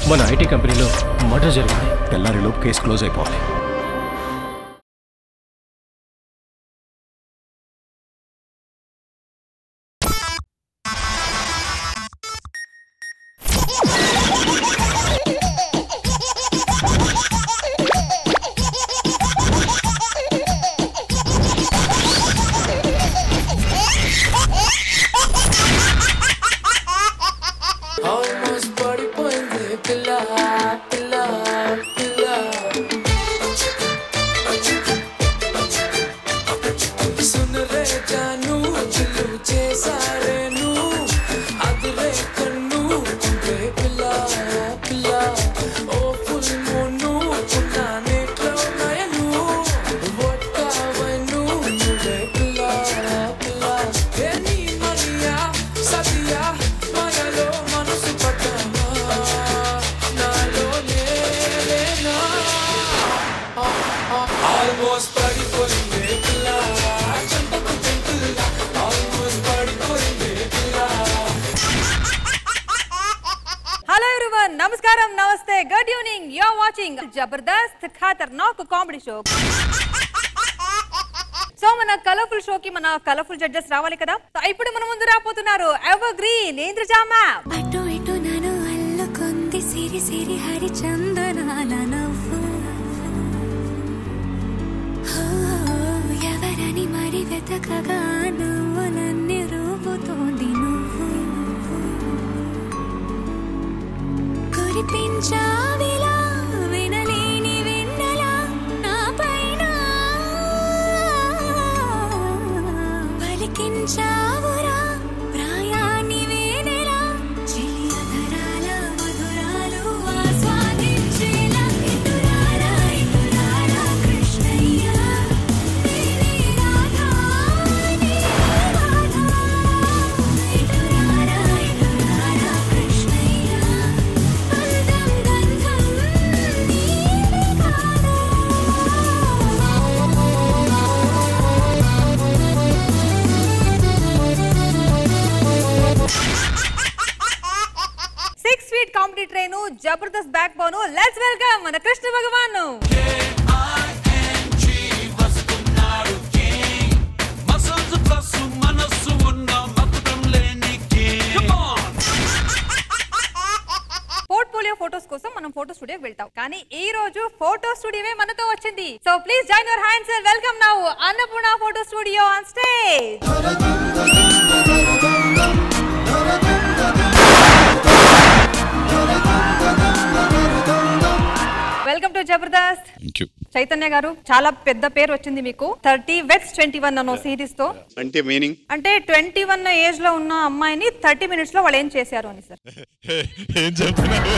మన ఐటీ కంపెనీలో మర్డర్ జరిగింది తెల్లారిలోపు కేసు క్లోజ్ అయిపోవాలి Almost పడిపోయింది పిల్ల పిల్ల పిల్ల సున్ రే జాను చిల్లు చేసారేను అదిరే కన్ను రే పిల్ల పిల్ల ఓ ఫుల్ మోను ఉన్న నేట్లో నయను వట్టావను నువ్వే పిల్ల పిల్ల ఏ నీ మరియా సతియా మాయలో మనసు పడ్డావా నాలో లేనా ఆల్మోస్ట్ పడిపోయింది పిల్ల చెంపకు చెంపుల్లా ఆల్మోస్ట్ పడిపోయింది పిల్ల హలో ఎవ్రీవన్ నమస్కారం నమస్తే good evening you are watching Jabardasth Khatarnak comedy show so మన కలర్ఫుల్ షోకి మన కలర్ఫుల్ జడ్జెస్ రావాలి కదా సో ఇప్పుడు మన ముందు రాబోతున్నారు ఎవర్ గ్రీన్ ఇంద్రజా మ్యామ్ అటు ఇటు నన్ను అల్లుకుంది సిరి సిరి హరి చందనాల నవ్వు హో, ఎవరని మరి వెతకగా నువ్వు నన్ను రూపుతోంది నువ్వు కురిపించావిలా వినలేని వెన్నెలా నా పైన పలికించావురా ప్రాయాన్ని వేనెలా చిలియధరాల మధురాలు ఆస్వాదించేలా ఇటురారా ఇటురారా కృష్ణయ్య నేనే రాధా నీవే రాధా ఇటురారా ఇటురారా కృష్ణయ్య అందం గంధం నీవే కాదా six feet comedy train Jabardasth backbone let's welcome మన కృష్ణ భగవాన్ మసల్స్ ప్లస్ మనస్సు ఉన్న మకుటం లేని Come on! పోర్ట్ఫోలియో ఫోటోస్ కోసం మనం ఫోటో స్టూడియోకి వెళ్తాం కానీ ఈ రోజు ఫోటో స్టూడియోవే మనతో వచ్చింది so please join your hands welcome now Annapurna photo studio on stage welcome to Jabardasth thank you Chaitanya garu చాలా పెద్ద పేరు వచ్చింది మీకు థర్టీ వెట్స్ ట్వంటీ వన్ అన్న సిరీస్ తో అంటే మీనింగ్ అంటే ట్వంటీ వన్ ఏజ్ లో ఉన్న అమ్మాయిని థర్టీ మినిట్స్ లో వాళ్ళు ఏం చేశారు అని సార్ ఏం చెప్తున్నారు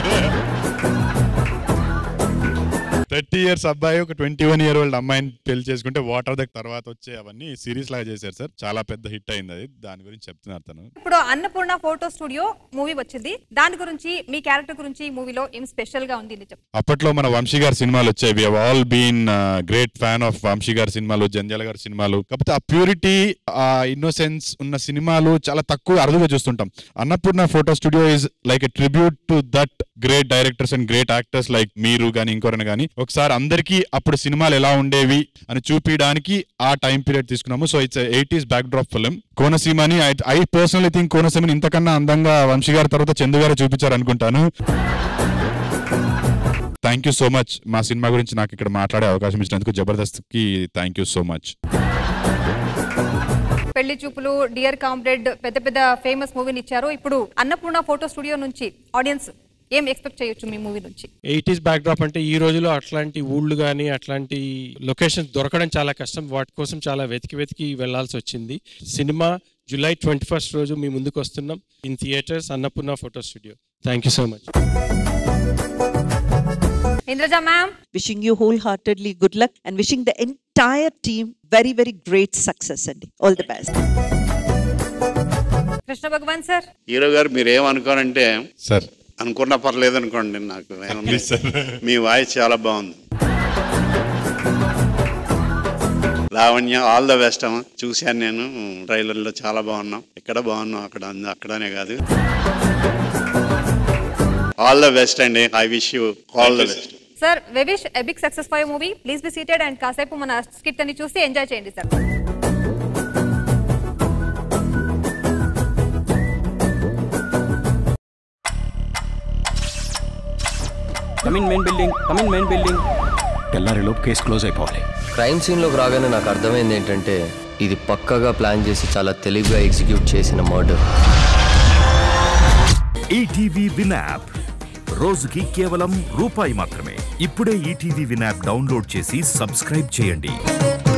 థర్టీ ఇయర్స్ అబ్బాయి ఒక ట్వంటీ వన్ ఇయర్ ఓల్డ్ అమ్మాయిని పెళ్లి చేసుకుంటే వాటర్ దక్ తర్వాత వచ్చే అవన్నీ సిరీస్ లాగా చేశారు సార్ చాలా పెద్ద హిట్ అయింది అది దాని గురించి చెప్తున్నారు తను ఇప్పుడు అన్నపూర్ణ ఫోటో స్టూడియో మూవీ వచ్చింది దాని గురించి మీ క్యారెక్టర్ గురించి ఈ మూవీలో ఏం స్పెషల్ గా ఉంది చెప్పండి అప్పట్లో మన వంశీ గారి సినిమాలు వచ్చాయి we all been great fan of Vamsi గారి సినిమాలు జంజాల గారి సినిమాలు కాకపోతే ఆ ప్యూరిటీ ఆ ఇన్నోసెన్స్ ఉన్న సినిమాలు చాలా తక్కువ అరుదుగా చూస్తుంటాం Annapurna photo studio is like a tribute to that great directors and great actors like మీరు కానీ ఇంకొరని కానీ ఒకసారి అందరికీ అప్పుడు సినిమాలు ఎలా ఉండేవి అని చూపించడానికి ఆ టైం పీరియడ్ తీసుకున్నాము so it's eighties backdrop film కోనసీమని ఐ పర్సనలీ థింక్ కోనసీమని ఇంతకన్నా అందంగా వంశీ గారి తర్వాత చందు గారు చూపించారు అనుకుంటాను థ్యాంక్ యూ సో మచ్ మా సినిమా గురించి నాకు ఇక్కడ మాట్లాడే అవకాశం ఇచ్చినందుకు జబర్దస్త్ కి థ్యాంక్ యూ సో మచ్ పెళ్లి చూపులు డియర్ కామ్రేడ్ పెద్ద పెద్ద ఫేమస్ మూవీని ఇచ్చారు ఇప్పుడు అన్నపూర్ణ ఫోటో స్టూడియో నుంచి ఆడియన్స్ ఏం ఎక్స్పెక్ట్ చేయొచ్చు మీ మూవీ నుంచి ఎయిటీస్ బ్యాక్డ్రాప్ అంటే ఈ రోజులో అట్లాంటి ఊళ్ళు కానీ అట్లాంటి లొకేషన్స్ దొరకడం చాలా కష్టం వాటి కోసం చాలా వెతికి వెతికి వెళ్లాల్సి వచ్చింది సినిమా జూలై ట్వంటీ ఫస్ట్ రోజు మీ ముందుకు వస్తున్నాం in theatres Annapurna photo studio thank you so much Indraja ma'am wishing you wholeheartedly good luck and wishing the entire team very, very great success, Andy. All the best. Krishna Bhagavan sir hero గారు మీరు ఏమనుకోనంటే sir అనుకున్నా పర్లేదు అనుకోండి నాకు ఏముంది? మీ వాయిస్ చాలా బాగుంది Lavanya all the best అమ్మ చూశాను నేను ట్రైలర్లో చాలా బాగున్నాం ఇక్కడ బాగున్నాం అక్కడ అంద- అక్కడనే కాదు ఆల్ ద బెస్ట్ అండి I wish you all the best sir we wish a big success five movie please be seated and కాసేపు మన స్కిట్ అని చూసి ఎంజాయ్ చేయండి sir come in main building come in main building తెల్లారిలోపు కేసు క్లోజ్ అయిపోవాలి క్రైమ్ సీన్లోకి రాగానే నాకు అర్థమైంది ఏంటంటే ఇది పక్కగా ప్లాన్ చేసి చాలా తెలివిగా ఎగ్జిక్యూట్ చేసిన మర్డర్ ఈటీవీ విన్ యాప్ రోజుకి కేవలం రూపాయి మాత్రమే ఇప్పుడే ఈటీవీ విన్ యాప్ డౌన్లోడ్ చేసి సబ్స్క్రైబ్ చేయండి